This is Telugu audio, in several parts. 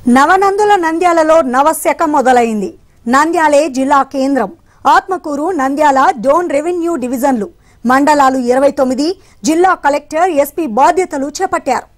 నవనందుల నంద్యాలలో నవశక మొదలైంది నంద్యాలే జిల్లా కేంద్రం ఆత్మకూరు నంద్యాల డోన్ రెవెన్యూ డివిజన్లు మండలాలు ఇరవై తొమ్మిది జిల్లా కలెక్టర్ ఎస్పీ బాధ్యతలు చేపట్టారు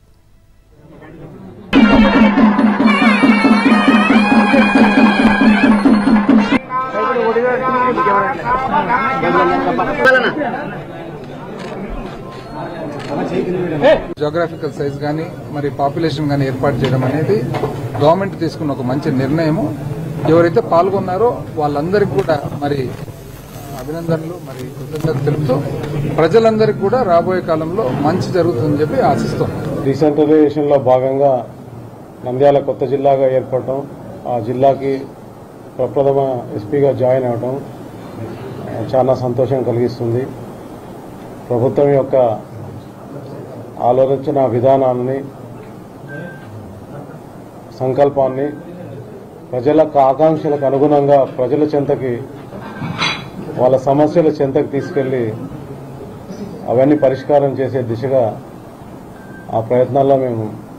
జోగ్రాఫికల్ సైజ్ కానీ మరి పాపులేషన్ కానీ ఏర్పాటు చేయడం అనేది గవర్నమెంట్ తీసుకున్న ఒక మంచి నిర్ణయము ఎవరైతే పాల్గొన్నారో వాళ్ళందరికీ కూడా మరి అభినందనలు మరి కృతజ్ఞత తెలుపుతూ ప్రజలందరికీ కూడా రాబోయే కాలంలో మంచి జరుగుతుందని చెప్పి ఆశిస్తున్నాం డిసెంట్రలైజేషన్లో భాగంగా నంద్యాల కొత్త జిల్లాగా ఏర్పడటం ఆ జిల్లాకి ప్రప్రథమ ఎస్పీగా జాయిన్ అవటం ఆ, చాలా సంతోషం కలిగిస్తుంది ప్రభుత్వం యొక్క ఆలోచన విధానాన్ని సంకల్పాన్ని ప్రజల ఆకాంక్షలకు అనుగుణంగా ప్రజల చెంతకి వాళ్ళ సమస్యల చెంతకు తీసుకెళ్లి అవన్నీ పరిష్కారం చేసే దిశగా ఆ ప్రయత్నాల్లో మేము